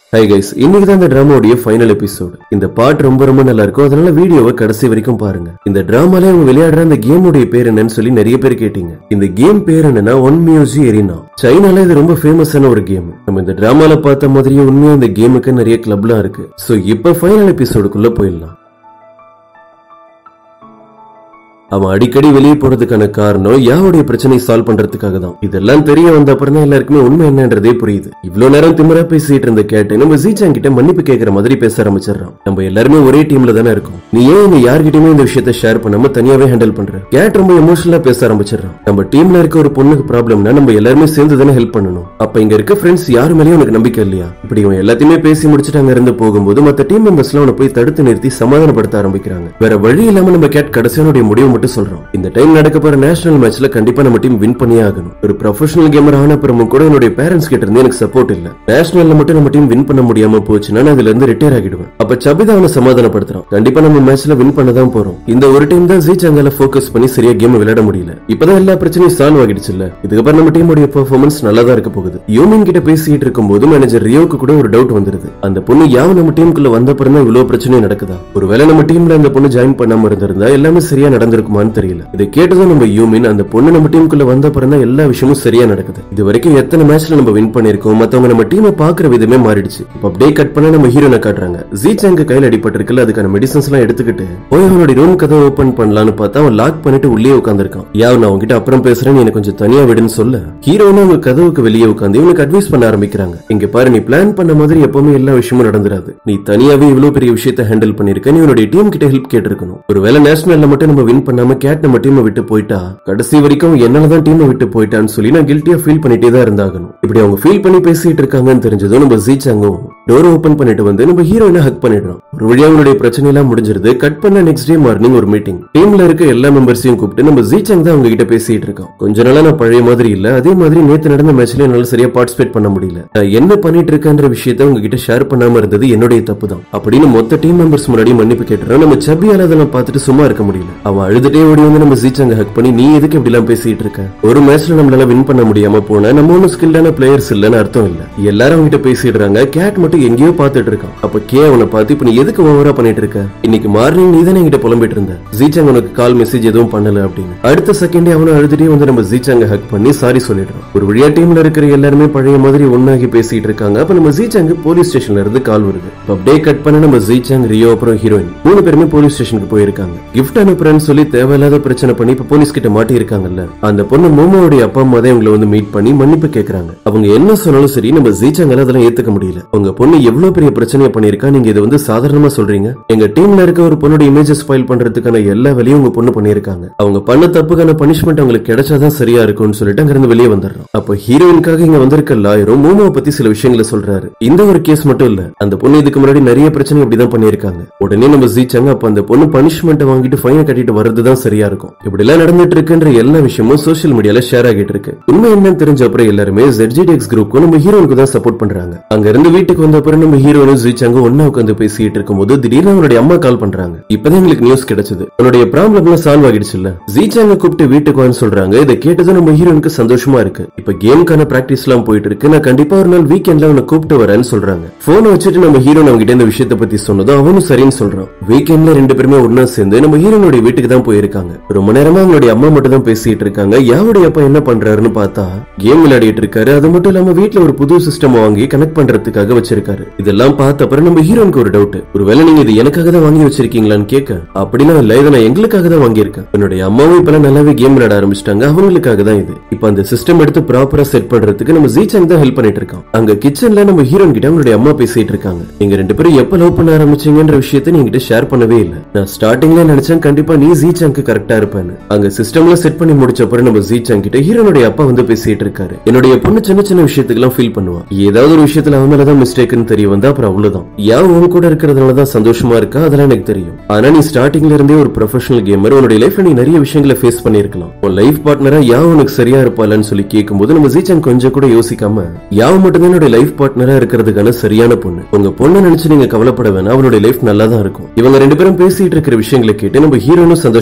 hi guys இன்னைக்கு தான் இந்த டிராமாவுடைய ஃபைனல் எபிசோட் இந்த பாட்டு ரொம்ப ரொம்ப நல்லா இருக்கும் அதனால வீடியோவை கடைசி வரைக்கும் பாருங்க இந்த டிராமால அவங்க விளையாடுற அந்த கேமுடைய பேர் என்னன்னு சொல்லி நிறைய பேர் கேட்டீங்க இந்த கேம் பேர் என்னன்னா ஒன் மியூசி எரினா சைனால இது ரொம்ப ஃபேமஸான ஒரு கேம் நம்ம இந்த டிராமால பார்த்த மாதிரியே உண்மையா இந்த கேமுக்கு நிறைய கிளப்லாம் இருக்கு சோ இப்ப ஃபைனல் எபிசோடுக்குள்ள போயிடலாம் அவன் அடிக்கடி வெளியே போறதுக்கான காரணம் யாவுடைய பிரச்சனை சால்வ் பண்றதுக்காக தான் இதெல்லாம் தெரிய வந்த அப்புறம் தான் எல்லாருக்குமே உண்மை என்னன்றதே புரியுது இவ்வளவு நேரம் திமிரா பேசிட்டு இருந்த கேட்டு நம்ம ஜீச்சாங் கிட்ட மன்னிப்பு கேட்கற மாதிரி பேச ஆரம்பிச்சிடறான் நம்ம எல்லாருமே ஒரே டீம்ல தானே இருக்கோம் நீ ஏன் இங்க யார்கிட்டயுமே இந்த விஷயத்த ஷேர் பண்ணாம தனியாவே ஹேண்டில் பண்ற கேட் ரொம்ப எமோஷனலா பேச ஆரம்பிச்சிடறான் நம்ம டீம்ல இருக்க ஒரு பொண்ணுக்கு ப்ராப்ளம்னா நம்ம எல்லாருமே சேர்ந்து தானே ஹெல்ப் பண்ணணும் அப்ப இங்க இருக்க ஃப்ரெண்ட்ஸ் யாரு மேலயும் உனக்கு நம்பிக்கை இல்லையா இப்படி இவன் எல்லாத்தையுமே பேசி முடிச்சுட்டு அங்க இருந்து போகும்போது மத்த டீம் மெம்பர்ஸ்லாம் அவனை போய் தடுத்து நிறுத்தி சமாதானப்படுத்த ஆரம்பிக்கிறாங்க வேற வழி இல்லாம நம்ம கேட் கடைசியானுடைய முடிவு மட்டும் சொல்றோம் இந்த டைம் நடக்க போற நேஷனல் மேட்ச்ல கண்டிப்பா நம்ம டீம் வின் பண்ணியே ஆகணும் ஒரு ப்ரொஃபஷனல் கேமர் ஆன அப்புறமும் கூட என்னுடைய பேரண்ட்ஸ் கிட்ட இருந்து எனக்கு சப்போர்ட் இல்ல நேஷனல்ல மட்டும் நம்ம டீம் வின் பண்ண முடியாம போச்சுன்னா நான் அதுல இருந்து ரிட்டையர் ஆகிடுவேன் அப்ப சபிதா அவனை சமாதானப்படுத்துறான் கண்டிப்பா நம்ம மேட்ச்ல வின் பண்ண தான் போறோம் இந்த ஒரு டைம் தான் ஜீச் அங்கால ஃபோக்கஸ் பண்ணி சரியா கேம் விளையாட முடியல இப்பதான் எல்லா பிரச்சனையும் சால்வ் ஆகிடுச்சு இல்ல இதுக்கப்புறம் நம்ம டீமுடைய பெர்ஃபார்மன்ஸ் நல்லா தான் இருக்க போகுது யூமின் கிட்ட பேசிட்டு இருக்கும்போது மேனேஜர் ரியோக்கு கூட ஒரு டவுட் வந்துருது அந்த பொண்ணு யாவ நம்ம டீமுக்குள்ள வந்த அப்புறம் தான் இவ்வளவு பிரச்சனையும் நடக்குதா ஒருவேளை நம்ம டீம்ல அந்த பொண்ணு ஜாயின் பண்ணாம இருந்திருந்தா எல்லாமே சரியா நடந்திருக்குமான்னு தெரியல இதை கேட்டதும் நம்ம யூமின் அந்த பொண்ணு நம்ம டீமுக்குள்ள வந்த அப்புறம் தான் எல்லா விஷயமும் சரியா நடக்குது இது வரைக்கும் எத்தனை மேட்ச்ல நம்ம வின் பண்ணிருக்கோம் மத்தவங்க நம்ம டீமை பாக்குற விதமே மாறிடுச்சு இப்ப அப்படியே கட் பண்ண நம்ம ஹீரோனை காட்டுறாங்க ஜீச்சாங்க கையில அடிபட்டிருக்குல்ல அதுக்கான மெடிசன்ஸ் எல்லாம் எடுத்துக்கிட்டு போய் அவனுடைய ரூம் கதை ஓபன் பண்ணலாம்னு பார்த்தா அவன் லாக் பண்ணிட்டு உள்ளே உட்காந்துருக்கான் யா நான் உங்ககிட்ட அப்புறம் பேசுறேன் நீ எனக்கு கொஞ்சம் தனியா விடுன்னு சொல்ல ஹீரோனும் அவங்க கதவுக்கு வெளியே உட்காந்து இவனுக்கு அட்வைஸ் பண்ண ஆரம்பிக்கிறாங்க இங்க பாரு நீ பிளான் பண்ண மாதிரி எப்பவுமே எல்லா விஷயமும் நடந்துராது நீ தனியாவே இவ்வளவு பெரிய விஷயத்தை ஹேண்டில் பண்ணிருக்க நீ உன்னுடைய டீம் கிட்ட ஹெல்ப் கேட்டிருக்கணும் ஒருவேளை நேஷனல்ல மட்டும் நம்ம வின் பண்ணாம கேட் நம்ம டீமை விட்டு போயிட்டா கடைசி வரைக்கும் என்னாலதான் டீமை விட்டு போயிட்டான்னு சொல்லி நான் கில்ட்டியா ஃபீல் பண்ணிட்டே தான் இருந்தாகணும் இப்படி அவங்க ஃபீல் பண்ணி பேசிட்டு இருக்காங்கன்னு தெரிஞ்சதும் நம்ம ஜீச்சாங்கும் டோர் ஓபன் பண்ணிட்டு வந்து நம்ம ஹீரோயினை ஹக் பண்ணிடுறோம் ஒரு வழியா அவங்களுடைய பிரச்சனை எல்லாம் முடிஞ்சிருது கட் பண்ண நெக்ஸ்ட் டே மார்னிங் ஒரு மீட்டிங் டீம்ல இருக்க எல்லா மெம்பர்ஸையும் கூப்பிட்டு நம்ம ஜீச்சாங் தான் அவங்க கிட்ட பேசிட்டு இருக்கோம் கொஞ்ச நாளா நான் பழைய மாதிரி இல்ல அதே மாதிரி நேத்து நடந்த மேட்ச்ல என்னால சரியா பார்ட்டிசிபேட் பண்ண முடியல நான் என்ன பண்ணிட்டு இருக்கேன்ற விஷயத்த உங்ககிட்ட ஷேர் பண்ணாம இருந்தது என்னுடைய தப்பு தான் அப்படின்னு மொத்த டீம் மெம்பர்ஸ் முன்னாடி மன்னிப்பு கேட்டுறோம் நம்ம சபியால அதெல்லாம் பார்த்துட்டு சும்மா இருக்க முடியல அவன் அழுதுட்டே ஓடி வந்து நம்ம ஜீச்சாங்க ஹக் பண்ணி நீ எதுக்கு இப்படி எல்லாம் பேசிட்டு இருக்க ஒரு மேட்ச்ல நம்மளால வின் பண்ண முடியாம போனா நம்ம ஒன்னும் ஸ்கில்லான பிளேயர்ஸ் இல்லன்னு அர்த்தம் இல்ல எல்லாரும் அவங்க கிட்ட பேசிடுறாங்க கேட் மட்டும் எங்கேயோ பார்த்துட்டு இருக்கான் அப்ப கே அவனை பார்த்து இப்ப நீ எதுக்கு ஓவரா பண்ணிட்டு இருக்க இன்னைக்கு மார்னிங் நீ தானே என்கிட்ட புலம்பிட்டு இருந்த ஜீச்சாங்க உனக்கு கால் மெசேஜ் எதுவும் பண்ணல அப்படின்னு அடுத்த செகண்டே அவனை அழுதுட்டே வந்து நம்ம ஜீச்சாங்க ஹக் பண்ணி சாரி சொல்லிடுறோம் ஒரு வழியா டீம்ல இருக்கிற எல்லாருமே பழைய மாதிரி ஒன்னாகி பேசிட்டு இருக்காங்க அப்ப நம்ம ஜீச்சாங்க போலீஸ் ஸ்டேஷன்ல இருந்து கால் வருது இப்ப அப்படியே கட் பண்ண நம்ம ஜீச்சாங் ரியோ அப்புறம் ஹீரோயின் மூணு பேருமே போலீஸ் ஸ்டேஷனுக்கு போயிருக்காங்க கிஃப்ட் அனுப்புறேன்னு சொல்லி தேவையில்லாத பிரச்சனை பண்ணி இப்ப போலீஸ் கிட்ட மாட்டி இருக்காங்கல்ல அந்த பொண்ணு மோமோடைய அப்பா அம்மா தான் இவங்களை வந்து மீட் பண்ணி மன்னிப்பு கேக்குறாங்க அவங்க என்ன சொன்னாலும் சரி நம்ம ஜீச்சாங்கால அதெல்லாம் ஏத்துக்க முடியல உங்க பொண்ணு எவ்வளவு பெரிய பிரச்சனையை பண்ணிருக்கா நீங்க இதை வந்து சாதாரணமா சொல்றீங்க எங்க டீம்ல இருக்க ஒரு பொண்ணோட இமேஜ் ஸ்பாயில் பண்றதுக்கான எல்லா வேலையும் உங்க பொண்ணு பண்ணிருக்காங்க அவங்க பண்ண தப்புக்கான பனிஷ்மெண்ட் அவங்களுக்கு கிடைச்சாதான் சரியா இருக்கும்னு சொல்லிட்டு அங்க இருந்து வெளியே வந்துடுறோம் அப்போ ஹீரோயினுக்காக இங்க வந்திருக்க லாயரும் மோமோவை பத்தி சில விஷயங்களை சொல்றாரு இந்த ஒரு கேஸ் மட்டும் இல்ல அந்த பொண்ணு இதுக்கு முன்னாடி நிறைய பிரச்சனை இப்படிதான் பண்ணிருக்காங்க உடனே நம்ம ஜீச்சாங்க அப்ப அந்த பொண்ணு பனிஷ்மெண்ட் வாங்கிட்டு ஃபைனை கட்டிட்டு வர்றதுதான் சரியா இருக்கும் இப்படி எல்லாம் நடந்துட்டு இருக்குன்ற எல்லா விஷயமும் சோஷியல் மீடியால ஷேர் ஆகிட்டு இருக்கு உண்மை என்னன்னு தெரிஞ்ச அப்புறம் எல்லாருமே ZGDX குரூப்க்கு நம்ம ஹீரோனுக்கு தான் சப்போர்ட் பண்றாங்க அங்க இருந்து வீட்டுக்கு வந்த அப்புறம் நம்ம ஹீரோனும் ஜீச்சாங்க ஒன்னா உட்காந்து பேசிட்டு இருக்கும்போது திடீர்னு அவனுடைய அம்மா கால் பண்றாங்க இப்பதான் எங்களுக்கு நியூஸ் கிடைச்சது உன்னுடைய ப்ராப்ளம் சால்வ் ஆகிடுச்சுல்ல ஜீச்சாங்க கூப்பிட்டு வீட்டுக்கு வான்னு சொல்றாங்க இதை கேட்டதும் நம்ம ஹீரோனுக்கு சந்தோஷமா இருக்கு இப்ப கேமுக்கான பிராக்டிஸ் எல்லாம் போயிட்டு இருக்கு நான் கண்டிப்பா ஒரு நாள் வீக்கெண்ட்ல அவனை கூப்பிட்டு வரேன்னு சொல்றாங்க போனை வச்சுட்டு நம்ம ஹீரோன் அவங்க கிட்ட இந்த விஷயத்த பத்தி சொன்னதும் அவனும் சரின்னு சொல்றான் வீக்கெண்ட்ல ரெண்டு பேருமே ஒன்னா சேர்ந்து நம்ம ஹீரோனுடைய வீட்டுக்கு தான் போயிருக்காங்க ரொம்ப நேரமா அவங்களுடைய அம்மா மட்டும் தான் பேசிட்டு இருக்காங்க யாவுடைய அப்பா என்ன பண்றாருன்னு பார்த்தா கேம் விளையாடிட்டு இருக்காரு அது மட்டும் இல்லாம வீட்ல ஒரு புது சிஸ்டம் வாங்கி கனெக்ட் பண்றதுக்காக வச்சிருக்காரு இதெல்லாம் பார்த்த அப்புறம் நம்ம ஹீரோனுக்கு ஒரு டவுட் ஒருவேளை நீங்க இது எனக்காக தான் வாங்கி வச்சிருக்கீங்களான்னு கேட்க அப்படின்னா இல்ல இதை நான் எங்களுக்காக தான் வாங்கியிருக்கேன் என்னுடைய அம்மாவும் இப்பெல்லாம் நல்லாவே கேம் விளையாட ஆரம்பிச்சிட்டாங்க அவங்களுக்காக தான் இது இப்ப அந்த சிஸ்டம் எடுத்து ப்ராப்பரா செட் பண்றதுக்கு நம்ம ஜீச்சாங் தான் ஹெல்ப் பண்ணிட்டு இருக்கான் அங்க கிச்சன்ல நம்ம ஹீரோன் கிட்ட அவங்களுடைய அம்மா பேசிட்டு இருக்காங்க நீங்க ரெண்டு பேரும் எப்ப லவ் பண்ண ஆரம்பிச்சீங்கன்ற விஷயத்தை நீங்க கிட்ட ஷேர் பண்ணவே இல்ல நான் ஸ்டார்டிங்ல நினைச்சேன் கண்டிப்பா நீ ஜீச்சாங்க்கு கரெக்டா இருப்பேன்னு அங்க சிஸ்டம்ல செட் பண்ணி முடிச்ச அப்புறம் நம்ம ஜீச்சாங் கிட்ட ஹீரோனுடைய அப்பா வந்து பேசிட்டு இருக்காரு என்னுடைய பொண்ணு சின்ன சின்ன விஷயத்துக்கு எல்லாம் ஃபீல் பண்ணுவா ஏதாவது ஒரு விஷயத்துல அவன் மேலதான் மிஸ்டேக்னு தெரிய வந்தா அப்புறம் அவ்வளவுதான் யான் உன் கூட இருக்கிறதுனால தான் சந்தோஷமா இருக்கா அதெல்லாம் எனக்கு தெரியும் ஆனா நீ ஸ்டார்டிங்ல இருந்தே ஒரு ப்ரொஃபஷனல் கேமர் உன்னுடைய லைஃப்ல நீ நிறைய விஷயங்களை ஃபேஸ் பண்ணிருக்கலாம் உன் லைஃப் பார்ட்னரா யா உனக்கு சரியா இருப்பாளன்னு சொல்லி கேட்கும்போது நம்ம ஜீச்சன் கொஞ்சம் கூட யோசிக்காம யாவ மட்டும் தான் என்னுடைய லைஃப் பார்ட்னரா இருக்கிறதுக்கான சரியான பொண்ணு உங்க பொண்ணை நினைச்சு நீங்க கவலைப்பட வேணாம் அவளுடைய லைஃப் நல்லா தான் இருக்கும் இவங்க ரெண்டு பேரும் பேசிட்டு இருக்கிற விஷயங்களை கேட்டு நம்ம ஹீரோனும்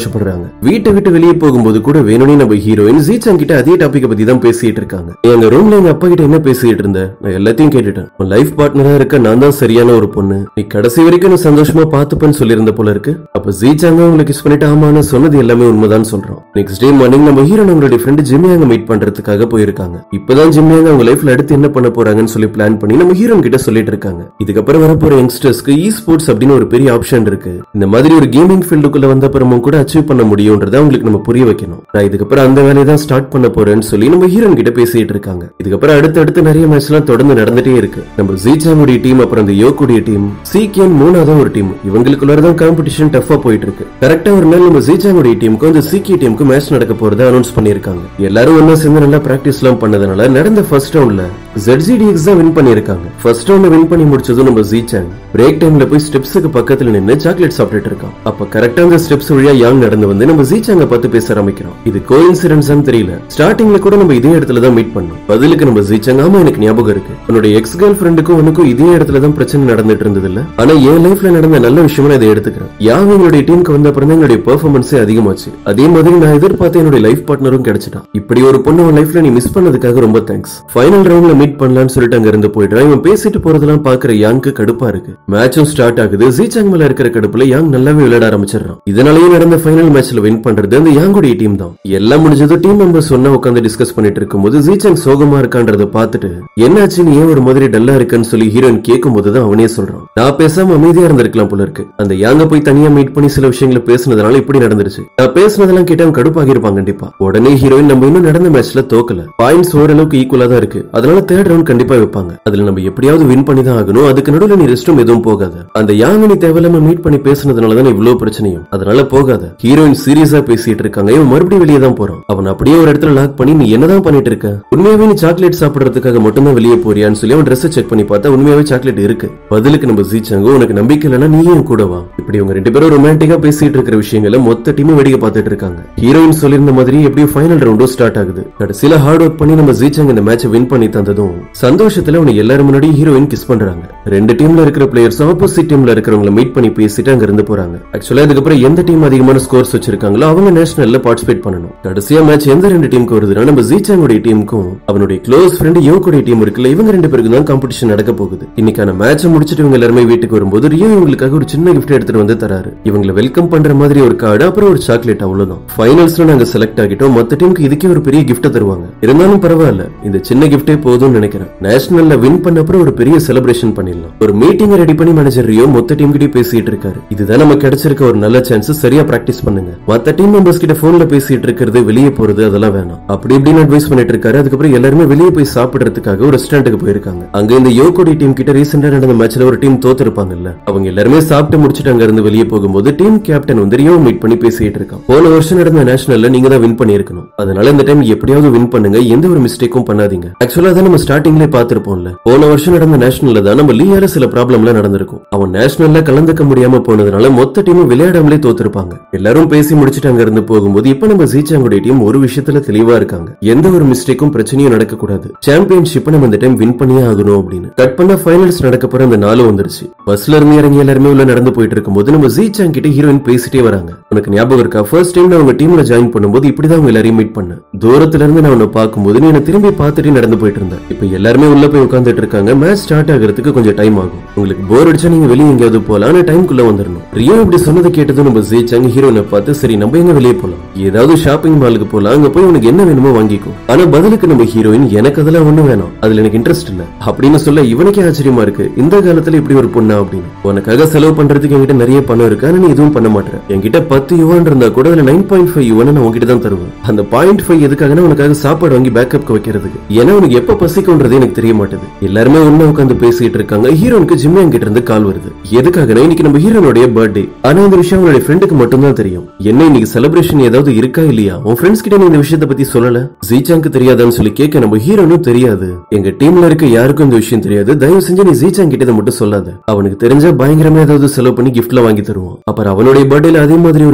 சந்தோஷப்படுறாங்க வீட்டை விட்டு வெளியே போகும்போது கூட வேணும்னே நம்ம ஹீரோயின் ஜீச்சாங் கிட்ட அதே டாபிக் பத்தி தான் பேசிட்டு இருக்காங்க எங்க ரூம்ல எங்க அப்பா கிட்ட என்ன பேசிட்டு இருந்த நான் எல்லாத்தையும் கேட்டுட்டேன் உன் லைஃப் பார்ட்னரா இருக்க நான் தான் சரியான ஒரு பொண்ணு நீ கடைசி வரைக்கும் நீ சந்தோஷமா பாத்துப்பேன்னு சொல்லியிருந்த போல இருக்கு அப்ப ஜீச்சாங்க உங்களுக்கு கிஸ் பண்ணிட்டு ஆமான்னு சொன்னது எல்லாமே உண்மைதான் சொல்றோம் நெக்ஸ்ட் டே மார்னிங் நம்ம ஹீரோ நம்மளுடைய ஃப்ரெண்ட் ஜிம்மியாங்க மீட் பண்றதுக்காக போயிருக்காங்க இப்பதான் ஜிம்மியாங்க அவங்க லைஃப்ல அடுத்து என்ன பண்ண போறாங்கன்னு சொல்லி பிளான் பண்ணி நம்ம ஹீரோன் கிட்ட சொல்லிட்டு இருக்காங்க இதுக்கப்புறம் வரப்போற யங்ஸ்டர்ஸ்க்கு இ ஸ்போர்ட்ஸ் அப்படின்னு ஒரு பெரிய ஆப்ஷன் இருக்கு இந்த மாதிரி ஒரு கேமிங் ஃபீல்டுக்குள்ள வந்த அப்புறமும் கூட அச்சீவ் பண்ண முடியும்ன்றத உங்களுக்கு நம்ம புரிய வைக்கணும் நான் இதுக்கப்புறம் அந்த வேலையை தான் ஸ்டார்ட் பண்ண போறேன்னு சொல்லி நம்ம ஹீரோன் கிட்ட பேசிட்டு இருக்காங்க இதுக்கப்புறம் அடுத்தடுத்து நிறைய மேட்ச் எல்லாம் தொடர்ந்து நடந்துட்டே இருக்கு நம்ம ஜீச்சாமுடைய டீம் அப்புறம் இந்த யோக்குடைய டீம் சீக்கியன் மூணாவது ஒரு டீம் இவங்களுக்குள்ள தான் காம்படிஷன் டஃபா போயிட்டு இருக்கு கரெக்டா ஒரு நாள் நம்ம ஜீச்சாங்குடைய டீமுக்கும் இந்த சீக்கிய டீமுக்கு மேட்ச் நடக்க போறத அனௌன்ஸ் பண்ணிருக்காங்க எல்லாரும் ஒன்னா சேர்ந்து நல்லா பிராக்டிஸ் எல்லாம் பண்ணதுனால நடந்த ஃபர்ஸ்ட் ரவுண்ட்ல ZZDX தான் வின் பண்ணிருக்காங்க ஃபர்ஸ்ட் ரவுண்ட் வின் பண்ணி முடிச்சதும் நம்ம ஜீச்சாங் பிரேக் டைம்ல போய் ஸ்டெப்ஸுக்கு பக்கத்துல நின்னு சாக்லேட் சாப்பிட்டுட்டு இருக்கான் அப்ப கரெக்டா அந்த ஸ்டெப்ஸ் வழியா யாங் நடந்து வந்து நம்ம ஜீச்சாங்க பார்த்து பேச ஆரம்பிக்கிறோம் இது கோ தெரியல ஸ்டார்டிங்ல கூட நம்ம இதே இடத்துல தான் மீட் பண்ணோம் பதிலுக்கு நம்ம ஜீச்சாங் ஆமா எனக்கு ஞாபகம் இருக்கு உன்னோட எக்ஸ் கேர்ள் ஃப்ரெண்டுக்கும் உனக்கும் இதே இடத்துல தான் பிரச்சனை நடந்துட்டு இருந்தது இல்ல ஆனா என் லைஃப்ல நடந்த நல்ல விஷயமா நான் இதை எடுத்துக்கிறேன் யாங் எங்களுடைய டீமுக்கு வந்த அப்புறம் தான் எங்களுடைய பெர்ஃபார்மன்ஸே அதிகமாச்சு அதே மாதிரி நான் எதிர்பார்த்த என்னுடைய லைஃப் பார்ட்னரும் கிடைச்சிட்டான் இப்படி ஒரு பொண்ணு உன் லைஃப்ல நீ மிஸ் பண்ணதுக்காக ரொம்ப தேங்க்ஸ் ஃபைனல் ரவுண்ட்ல மீட் பண்ணலாம்னு சொல்லிட்டு அங்க இருந்து போயிடுறான் இவன் பேசிட்டு போறதெல்லாம் பாக்குற யாங்க்கு கடுப்பா இருக்கு மேட்சும் ஸ்டார்ட் ஆகுது ஜீச்சாங் மேல இருக்கிற கடுப்புல யாங் நல்லாவே விளையாட ஆரம்பிச்சிடறான் இதனாலேயே நடந்த ஃபைனல் மேட்ச்ல வின் பண்றது அந்த யாங்குடைய டீம் தான் எல்லாம் முடிஞ்சதும் டீம் மெம்பர்ஸ் ஒன்னா உட்காந்து டிஸ்கஸ் பண்ணிட்டு இருக்கும்போது ஜீச்சாங் சோகமா இருக்கான்றத பார்த்துட்டு என்னாச்சு நீ ஏன் ஒரு மாதிரி டல்லா இருக்குன்னு சொல்லி ஹீரோயின் கேட்கும் போதுதான் அவனே சொல்றான் நான் பேசாம அமைதியா இருந்திருக்கலாம் போல இருக்கு அந்த யாங்க போய் தனியா மீட் பண்ணி சில விஷயங்களை பேசுனதுனால இப்படி நடந்துருச்சு நான் பேசுனதெல்லாம் கேட்டு அவன் கடுப்பாகி இருப்பான் கண்டிப்பா உடனே ஹீரோயின் நம்ம இன்னும் நடந்த மேட்ச்ல தோக்கல பாயிண்ட்ஸ் ஓரளவுக்கு ஈக்குவலா தான் இருக்கு அதனால தேர்ட் ரவுண்ட் கண்டிப்பா வைப்பாங்க அதுல நம்ம எப்படியாவது வின் பண்ணி தான் ஆகணும் அதுக்கு நடுவுல நீ ரெஸ்டும் எதுவும் போகாத அந்த யாங்க நீ தேவையில்லாம மீட் பண்ணி பேசுனதுனால தான் இவ்வளவு பிரச்சனையும் அதனால போகாத ஹீரோயின் சீரியஸா பேசிட்டு இருக்காங்க இவன் மறுபடியும் வெளியே தான் போறான் அவன் அப்படியே ஒரு இடத்துல லாக் பண்ணி நீ என்னதான் பண்ணிட்டு இருக்க உண்மையாவே நீ சாக்லேட் சாப்பிடுறதுக்காக மட்டும்தான் வெளியே போறியான்னு சொல்லி அவன் ட்ரெஸ் செக் பண்ணி பார்த்தா உண்மையாவே சாக்லேட் இருக்கு பதிலுக்கு நம்ம ஜீச்சாங்க உனக்கு நம்பிக்கை இல்லைன்னா நீயும் கூட வா இப்படி இவங்க ரெண்டு பேரும் ரொமான்டிக்கா பேசிட்டு இருக்கிற விஷயங்களை மொத்த டீமும் வேடிக்கை பார்த்துட்டு இருக்காங்க ஹீரோயின் சொல்லியிருந்த மாதிரி எப்படியும் ஃபைனல் ரவுண்டும் ஸ்டார்ட் ஆகுது கடைசியில ஹார்ட் ஒர்க் பண்ணி நம்ம ஜீச்சாங்க இந்த மேட்சை வின் பண்ணி தந்ததும் சந்தோஷத்துல அவனை எல்லாரும் முன்னாடி ஹீரோயின் கிஸ் பண்றாங்க ரெண்டு டீம்ல இருக்கிற பிளேயர்ஸ் ஆப்போசிட் டீம்ல இருக்கிறவங்கள மீட் பண்ணி பேசிட்டு அங்க இருந்து போறாங்க ஆக்சுவலா இதுக்கப்புறம் எந்த டீம் அதிகமான ஸ்கோர்ஸ் வச்சிருக்காங்களோ அவங்க நேஷனல்ல பார்ட்டிசிபேட் பண்ணணும் கடைசியா மேட்ச் எந்த ரெண்டு டீமுக்கு வருதுன்னா நம்ம ஜீச்சாங்குடைய டீமுக்கும் அவனுடைய க்ளோஸ் ஃப்ரெண்ட் யோக்குடைய டீம் இருக்குல்ல இவங்க ரெண்டு பேருக்கு தான் காம்படிஷன் நடக்க போகுது இன்னைக்கான மேட்சை முடிச்சிட்டு இவங்க எல்லாருமே வீட்டுக்கு வரும்போது ரியோ இவங்களுக்காக ஒரு சின்ன கிஃப்ட் எடுத்துட்டு வந்து தராரு இவங்களை வெல்கம் பண்ற மாதிரி ஒரு கார்டு அப்புறம் ஒரு சாக்லேட் அவ்வளவுதான் ஃபைனல்ஸ்ல நாங்க செலக்ட் ஆகிட்டோம் மத்த டீமுக்கு இதுக்கே ஒரு பெரிய கிஃப்ட் தருவாங்க இருந்தாலும் பரவாயில்ல இந்த சின்ன கிஃப்டே போதும்னு நினைக்கிறேன் நேஷனல்ல வின் பண்ண அப்புறம் ஒரு பெரிய செலிப்ரேஷன் பண்ணிடலாம் ஒரு மீட்டிங் ரெடி பண்ணி மேனேஜர் ரியோ மொத்த டீம் கிட்டே பேசிட்டு இருக்காரு இதுதான் நமக்கு கிடைச்சிருக்க ஒரு நல்ல சான்ஸ் சரியா பிராக்டிஸ் பண்ணுங்க மத்த டீம் மெம்பர்ஸ் கிட்ட போன்ல பேசிட்டு இருக்கிறது வெளியே போறது அதெல்லாம் வேணாம் அப்படி இப்படின்னு அட்வைஸ் பண்ணிட்டு இருக்காரு அதுக்கப்புறம் எல்லாருமே வெளியே போய் சாப்பிடுறதுக்காக ஒரு ரெஸ்டாரண்ட்டுக்கு போயிருக்காங்க அங்க இந்த யோகோடி டீம் கிட்ட ரீசெண்டா நடந்த மேட்ச்ல ஒரு டீம் தோத்திருப்பாங்கல்ல அவங்க எல்லாருமே சாப்பிட்டு முடிச்சிட்டு அங்க இருந்து வெளியே போகும்போது டீம் கேப்டன் வந்து ரியோ மீட் பண்ணி பேசிட்டு இருக்கான் போன வருஷம் நடந்த நேஷனல்ல நீங்க தான் வின் பண்ணிருக்கணும் அதனால இந்த டைம் எப்படியாவது வின் பண்ணுங்க எந்த ஒரு மிஸ்டேக்கும் பண்ணாதீங்க ஆக்சுவலா தான் நம்ம ஸ்டார்டிங்ல பாத்திருப்போம்ல போன வருஷம் நடந்த நேஷனல்ல தான் நம்ம லீயால சில ப்ராப்ளம்லாம் நடந்திருக்கும் அவன் நேஷனல்ல கலந்துக்க முடியாம போனதுனால மொத்த டீமும் விளையாடாமலே தோத்திருப்பாங்க எல்லாரும் பேசி முடிச்சிட்டு அங்க இருந்து போகும்போது இப்ப நம்ம ஜீச்சாங்குடைய டீம் ஒரு விஷயத்துல தெளிவா இருக்காங்க எந்த ஒரு மிஸ்டேக்கும் பிரச்சனையும் நடக்க கூடாது சாம்பியன்ஷிப் நம்ம இந்த டைம் வின் பண்ணியே ஆகணும் அப்படின்னு கட் பண்ண ஃபைனல்ஸ் நடக்க போற அந்த நாளும் வந்துருச்சு பஸ்ல இருந்து இறங்கி எல்லாருமே உள்ள நடந்து போயிட்டு இருக்கும்போது நம்ம ஜீச்சாங் கிட்ட ஹீரோயின் பேசிட்டே வராங்க உனக்கு ஞாபகம் இருக்கா ஃபர்ஸ்ட் டைம் நான் உங்க டீம்ல ஜாயின் பண்ணும்போது இப்படிதான் அவங்க எல்லாரையும் மீட் பண்ணேன் தூரத்துல இருந்து நான் உன்னை பார்க்கும்போது நீ என்ன திரும்பி பார்த்துட்டு நடந்து போயிட்டு இருந்தேன் இப்ப எல்லாருமே உள்ள போய் உட்காந்துட்டு இருக்காங்க மேட்ச் ஸ்டார்ட் ஆகிறதுக்கு கொஞ்சம் டைம் ஆகும் உங்களுக்கு போர் அடிச்சா நீங்க வெளியே எங்கேயாவது போலாம் ஆனா டைம்குள்ள வந்துடணும் ரியோ இப்படி சொன்னதை கேட்டதும் நம்ம ஜெயிச்சாங்க ஹீரோனை பார்த்து சரி நம்ம எங்க வெளியே போலாம் ஏதாவது ஷாப்பிங் மாலுக்கு போலாம் அங்க போய் உனக்கு என்ன வேணுமோ வாங்கிக்கோ ஆனா பதிலுக்கு நம்ம ஹீரோயின் எனக்கு அதெல்லாம் ஒண்ணு வேணாம் அதுல எனக்கு இன்ட்ரெஸ்ட் இல்ல அப்படின்னு சொல்ல இவனுக்கே ஆச்சரியமா இருக்கு இந்த காலத்துல இப்படி ஒரு பொண்ணா அப்படின்னு உனக்காக செலவு பண்றதுக்கு என்கிட்ட நிறைய பணம் இருக்கு ஆனா நீ எதுவும் பண்ண மாட்டேன் என்கிட்ட பத்து யுவான் இருந்தா கூட அதுல நைன் பாயிண்ட் ஃபைவ் யுவான் நான் உங்ககிட்ட தான் தருவேன் அந்த பாயிண்ட் ஃபைவ் எதுக்காகனா உனக்காக சாப்பாடு வாங்கி பேக்கப்க்கு வைக்கிறதுக்கு ஏன்னா உனக்கு எப்ப பசிக்கும்ன்றது எனக்கு தெரிய மாட்டேது எல்லாருமே ஒண்ணா உட்காந்து பேசிட்டு இருக்காங்க ஹீரோனுக்கு ஜிம்மியான் கிட்ட இருந்து கால் வருது எதுக்காகனா இன்னைக்கு நம்ம ஹீரோனுடைய பர்த்டே ஆனா இந்த விஷயம் அவனுடைய ஃப்ரெண்டுக்கு மட்டும் தான் தெரியும் என்ன இன்னைக்கு செலிப்ரேஷன் ஏதாவது இருக்கா இல்லையா உன் ஃப்ரெண்ட்ஸ் கிட்ட நீ இந்த விஷயத்தை பத்தி சொல்லல ஜீச்சாங்க்கு தெரியாதான்னு சொல்லி கேட்க நம்ம ஹீரோனும் தெரியாது எங்க டீம்ல இருக்க யாருக்கும் இந்த விஷயம் தெரியாது தயவு செஞ்சு நீ ஜீச்சாங் கிட்ட இதை மட்டும் சொல்லாத அவனுக்கு தெரிஞ்சா பயங்கரமா ஏதாவது செலவு பண்ணி கிஃப்ட்ல வாங்கி தருவான் அப்புறம் அவனுடைய பர்த்டேல அதே மாதிரி ஒரு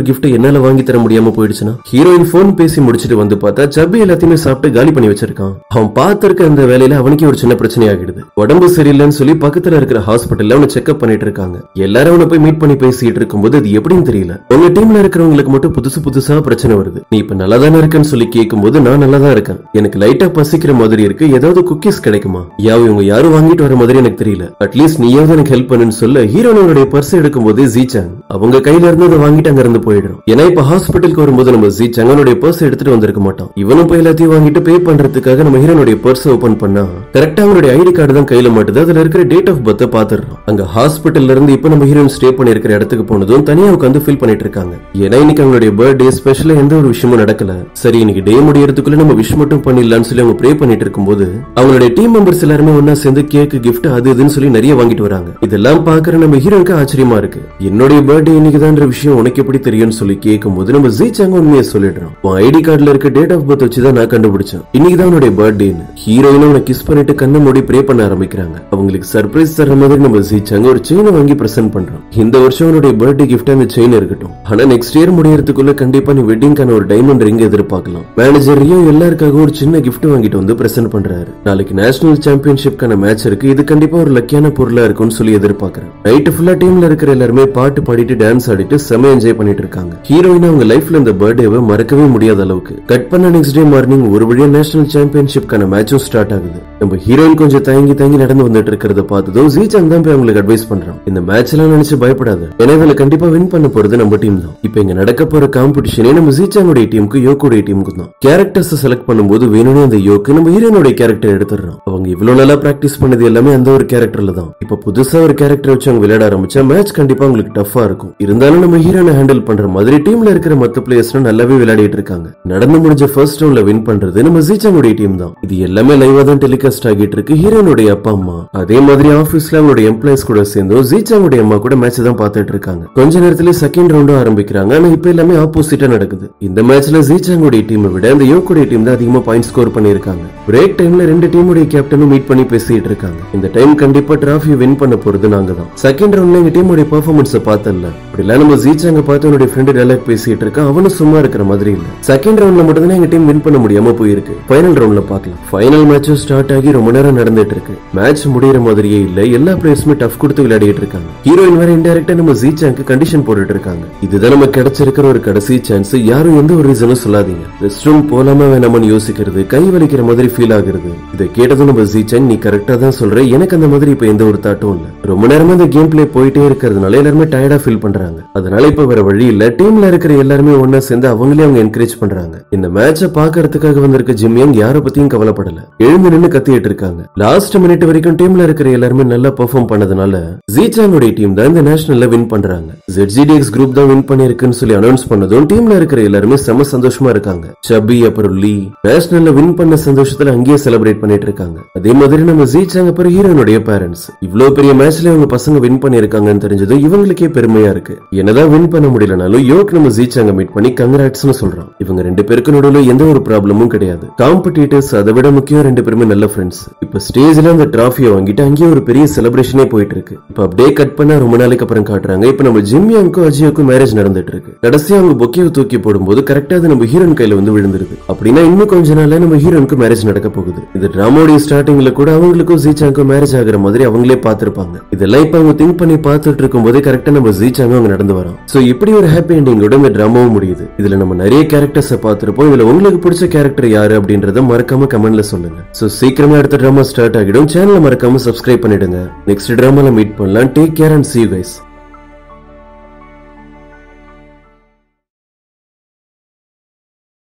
ஒரு gift என்னால வாங்கி தர முடியாம போயிடுச்சுன்னா ஹீரோயின் போன் பேசி முடிச்சிட்டு வந்து பார்த்தா சப்பி எல்லாத்தையுமே சாப்பிட்டு காலி பண்ணி வச்சிருக்கான் அவன் பார்த்திருக்க அந்த வேலையில அவனுக்கே ஒரு சின்ன பிரச்சனை ஆகிடுது உடம்பு சரியில்லைன்னு சொல்லி பக்கத்துல இருக்கிற ஹாஸ்பிட்டல்ல அவனை செக்அப் பண்ணிட்டு இருக்காங்க எல்லாரும் அவனை போய் மீட் பண்ணி பேசிட்டு இருக்கும்போது அது எப்படின்னு தெரியல உங்க டீம்ல இருக்கிறவங்களுக்கு மட்டும் புதுசு புதுசா பிரச்சனை வருது நீ இப்ப நல்லா தானே இருக்கேன்னு சொல்லி கேட்கும்போது நான் நல்லா தான் இருக்கேன் எனக்கு லைட்டா பசிக்கிற மாதிரி இருக்கு ஏதாவது குக்கீஸ் கிடைக்குமா யாவும் இவங்க யாரும் வாங்கிட்டு வர மாதிரி எனக்கு தெரியல அட்லீஸ்ட் நீயாவது எனக்கு ஹெல்ப் பண்ணுன்னு சொல்ல ஹீரோனோட பர்ஸ் எடுக்கும்போது ஜீச்சாங் அவங்க கையில இருந்து அதை வாங்கிட்டு அங்க இருந்து போயிடும் ஏன்னா இப்ப ஹாஸ்பிட்டலுக்கு வரும்போது நம்ம ஜீச்சாங் அவனுடைய பர்ஸ் எடுத்துட்டு வந்திருக்க மாட்டான் இவனும் போய் எல்லாத்தையும் வாங்கிட்டு பே பண்றதுக்காக நம்ம ஹீரோனுடைய பர்ஸ் ஓபன் பண்ணா கரெக்டா அவனுடைய ஐடி கார்டு தான் கையில மாட்டுது அதுல இருக்கிற டேட் ஆஃப் பர்த் பாத்துறோம் அங்க ஹாஸ்பிட்டல்ல இருந்து இப்ப நம்ம ஹீரோயின் ஸ்டே பண்ணி இருக்கிற இடத்துக்கு போனதும் தனியா உட்காந்து ஃபீல் பண்ணிட்டு இருக்காங்க ஏன்னா இன்னைக்கு அவங்களுடைய பர்த்டே ஸ்பெஷலா எந்த ஒரு விஷயமும் நடக்கல சரி இன்னைக்கு டே முடியறதுக்குள்ள நம்ம விஷ் மட்டும் பண்ணிடலாம்னு சொல்லி அவங்க ப்ரே பண்ணிட்டு இருக்கும்போது அவங்களுடைய டீம் மெம்பர்ஸ் எல்லாருமே ஒன்னா சேர்ந்து கேக் கிஃப்ட் அது இதுன்னு சொல்லி நிறைய வாங்கிட்டு வராங்க இதெல்லாம் பாக்குற நம்ம ஹீரோனுக்கு ஆச்சரியமா இருக்கு என்னுடைய பர்த்டே இன்னைக்குதான்ற விஷயம் உனக்கு எப்படி தெரியும்னு சொல்லி கேட்கும்போது நம்ம ஜீச்சாங்க உண்மையை சொல்லிடுறோம் உன் ஐடி கார்டுல இருக்க டேட் ஆஃப் பர்த் வச்சு தான் நான் கண்டுபிடிச்சேன் இன்னைக்கு தான் உன்னுடைய பர்த்டேன்னு ஹீரோயினும் அவனை கிஸ் பண்ணிட்டு கண்ணை மூடி ப்ரே பண்ண ஆரம்பிக்கிறாங்க அவங்களுக்கு சர்ப்ரைஸ் தர மாதிரி நம்ம ஜீச்சாங்க ஒரு செயினை வாங்கி பிரசன்ட் பண்றோம் இந்த வருஷம் உன்னுடைய பர்த்டே கிஃப்ட் அந்த செயின் இருக்கட்டும் ஆனா நெக்ஸ்ட் இயர் முடியறதுக்குள்ள கண்டிப்பா நீ வெட்டிங்கான ஒரு டைமண்ட் ரிங் எதிர்பார்க்கலாம் மேனேஜர் ரியோ எல்லாருக்காக ஒரு சின்ன கிஃப்ட் வாங்கிட்டு வந்து பிரசன்ட் பண்றாரு நாளைக்கு நேஷனல் சாம்பியன்ஷிப்கான மேட்ச் இருக்கு இது கண்டிப்பா ஒரு லக்கியான பொருளா இருக்கும்னு சொல்லி எதிர்பார்க்கறேன் நைட் ஃபுல்லா டீம்ல இருக்கிற எல்லாருமே பாட்டு பாடிட்டு டான்ஸ் ஆடிட்டு செம என்ஜாய் பண்ணிட்டு இருக்காங்க ஹீரோயின் அவங்க லைஃப்ல இந்த பர்த்டேவை மறக்கவே முடியாத அளவுக்கு கட் பண்ண நெக்ஸ்ட் டே மார்னிங் ஒரு வழியா நேஷனல் சாம்பியன்ஷிப்கான மேட்சும் ஸ்டார்ட் ஆகுது நம்ம ஹீரோயின் கொஞ்சம் தயங்கி தயங்கி நடந்து வந்துட்டு இருக்கிறத பார்த்ததும் ஜீச்சாங் தான் போய் அவங்களுக்கு அட்வைஸ் பண்றான் இந்த மேட்ச் எல்லாம் நினைச்சு பயப்படாத ஏன்னா இதுல கண்டிப்பா வின் பண்ண போறது நம்ம டீம் தான் இப்போ இங்க நடக்க போற காம்படிஷனே நம்ம ஜீச்சாங்குடைய டீமுக்கு யோக்குடைய டீமுக்கு தான் கேரக்டர்ஸ் செலக்ட் பண்ணும்போது வேணும்னே அந்த யோக்கு நம்ம ஹீரோனுடைய கேரக்டர் எடுத்துடுறோம் அவங்க இவ்வளவு நல்லா பிராக்டிஸ் பண்ணது எல்லாமே அந்த ஒரு கேரக்டர்ல தான் இப்ப புதுசா ஒரு கேரக்டர் வச்சு அவங்க விளையாட ஆரம்பிச்சா மேட்ச் கண்டிப்பா உங்களுக்கு டஃபா இருக்கும் இருந்தாலும் நம்ம ஹீரோனை ஹேண்டில் பண்ற மாதிரி டீம்ல இருக்கிற மத்த பிளேயர்ஸ் நல்லாவே விளையாடிட்டு இருக்காங்க நடந்து முடிஞ்ச ஃபர்ஸ்ட் ரவுண்ட்ல வின் பண்றது நம்ம ஜீச்சாங்குடைய டீம் தான் இது எல்லாமே லைவா தான் டெலிகாஸ்ட் ஆகிட்டு இருக்கு ஹீரோனுடைய அப்பா அம்மா அதே மாதிரி ஆபீஸ்ல அவங்களுடைய எம்ப்ளாயிஸ் கூட சேர்ந்து ஜீச்சாங்குடைய அம்மா கூட மேட்ச் தான் பார்த்துட்டு இருக்காங்க கொஞ்ச நேரத்துல செகண்ட் ரவுண்டும் ஆரம்பிக்கிறாங்க ஆனா இப்ப எல்லாமே ஆப்போசிட்டா நடக்குது இந்த மேட்ச்ல ஜீச்சாங்குடைய டீமை விட அந்த யோக்குடைய டீம் தான் அதிகமா பாயிண்ட் ஸ்கோர் பண்ணிருக்காங்க பிரேக் டைம்ல ரெண்டு டீமுடைய கேப்டனும் மீட் பண்ணி பேசிட்டு இருக்காங்க இந்த டைம் கண்டிப்பா டிராஃபி வின் பண்ண போறது நாங்க தான் செகண்ட் ரவுண்ட்ல எங்க டீமுடைய பெர்ஃபார்மன்ஸ் பார்த்தல இப்படிலாம் நம்ம ஜீச்சாங்க பார்த்து என்னுடைய ஃப்ரெண்டு டைலாக் பேசிட்டு இருக்கான் அவனும் சும்மா இருக்கிற மாதிரி இல்ல செகண்ட் ரவுண்ட்ல மட்டும் தான் எங்க டீம் வின் பண்ண முடியாம போயிருக்கு ஃபைனல் ரவுண்ட்ல பார்க்கலாம் ஃபைனல் மேட்சும் ஸ்டார்ட் ஆகி ரொம்ப நேரம் நடந்துட்டு இருக்கு மேட்ச் முடியற மாதிரியே இல்ல எல்லா பிளேயர்ஸுமே டஃப் கொடுத்து விளையாடிட்டு இருக்காங்க ஹீரோயின் வேற இன்டெரக்டா நம்ம ஜீச்சாங்க்கு கண்டிஷன் போட்டுட்டு இருக்காங்க இதுதான் நம்ம கிடைச்சிருக்கிற ஒரு கடைசி சான்ஸ் யாரும் எந்த ஒரு ரீசனும் சொல்லாதீங்க ரெஸ்ட் ரூம் போலாமா வேணாமான்னு யோசிக்கிறது கை வலிக்கிற மாதிரி ஃபீல் ஆகுறது இதை கேட்டதும் நம்ம ஜீச்சாங் நீ கரெக்டா தான் சொல்ற எனக்கு அந்த மாதிரி இப்ப எந்த ஒரு தாட்டும் இல்ல ரொம்ப நேரமா இந்த கேம் பிளே போயிட்டே இருக்கிறதுனால எல்லாருமே டயர்டா ஃபீல் பண்றாங்க அதனால இப்ப வேற வழி இல்ல டீம்ல இருக்கிற எல்லாருமே ஒன்னா சேர்ந்து அவங்களே அவங்க என்கரேஜ் பண்றாங்க இந்த மேட்ச பாக்குறதுக்காக வந்திருக்க ஜிம் யங் யார பத்தியும் கவலைப்படல எழுந்து நின்னு கத்திட்டு இருக்காங்க லாஸ்ட் மினிட் வரைக்கும் டீம்ல இருக்கிற எல்லாருமே நல்லா பெர்ஃபார்ம் பண்ணதுனால ஜீச்சானுடைய டீம் தான் இந்த நேஷனல்ல வின் பண்றாங்க ZZDX குரூப் தான் வின் பண்ணிருக்குன்னு சொல்லி அனௌன்ஸ் பண்ணதும் டீம்ல இருக்கிற எல்லாருமே செம சந்தோஷமா இருக்காங்க சபி அப்புறம் லீ நேஷனல்ல வின் பண்ண சந்தோஷத்துல அங்கேயே செலிப்ரேட் பண்ணிட்டு இருக்காங்க அதே மாதிரி நம்ம ஜீச்சாங்க அப்புறம் ஹீரோனுடைய பேரண்ட்ஸ் இவ்வளவு பெரிய மேட்ச்ல இவங்க பசங்க வின் பண்ணிருக்காங்கன்னு தெரிஞ்சது இவங்களுக்கே பெருமையா இருக்கு என்னதான் வின் பண்ண முடியலனாலும் யோக் நம்ம ஜீச்சாங்க மீட் பண்ணி கங்கராட்ஸ்னு சொல்றோம் இவங்க ரெண்டு பேருக்கு நடுவுல எந்த ஒரு ப்ராப்ளமும் கிடையாது காம்படிட்டர்ஸ் அதை விட முக்கியம் ரெண்டு பேருமே நல்ல ஃப்ரெண்ட்ஸ் இப்ப ஸ்டேஜ்ல அந்த டிராஃபியை வாங்கிட்டு அங்கேயே ஒரு பெரிய செலிப்ரேஷனே போயிட்டு இருக்கு இப்ப அப்படியே கட் பண்ணா ரொம்ப நாளைக்கு அப்புறம் காட்டுறாங்க இப்ப நம்ம ஜிம்யாவுக்கும் அஜியோக்கும் மேரேஜ் நடந்துட்டு இருக்கு கடைசியா அவங்க பொக்கேவை தூக்கி போடும்போது கரெக்டா அது நம்ம ஹீரோன் கையில வந்து விழுந்துருது அப்படின்னா இன்னும் கொஞ்ச நாள்ல நம்ம ஹீரோனுக்கு மேரேஜ் நடக்க போகுது இது டிராமாவுடைய ஸ்டார்டிங்ல கூட அவங்களுக்கும் ஜீச்சாங்கும் மேரேஜ் ஆகுற மாதிரி அவங்களே பார்த்திருப்பாங்க இதெல்லாம் இப்ப அவங்க திங்க் பண்ணி பார்த்துட்டு இருக்கும் போதே கரெக்டா நம்ம ஜீச்சாங்க அவங்க நடந்து வரோம் சோ இப்படி ஒரு ஹாப்பி எண்டிங்கோட இந்த டிராமாவும் முடியுது இதுல நம்ம நிறைய கேரக்டர்ஸை பார்த்திருப்போம் இதுல உங்களுக்கு பிடிச்ச கேரக்டர் யாரு அப்படின்றத மறக்காம கமெண்ட்ல சொல்லுங்க சோ சீக்கிரமா அடுத்த டிராமா ஸ்டார்ட் ஆகிடும் சேனலை மறக்காம சப்ஸ்கிரைப் பண்ணிடுங்க நெக்ஸ்ட் டிராமால மீட் பண்ணலாம் take care and see you guys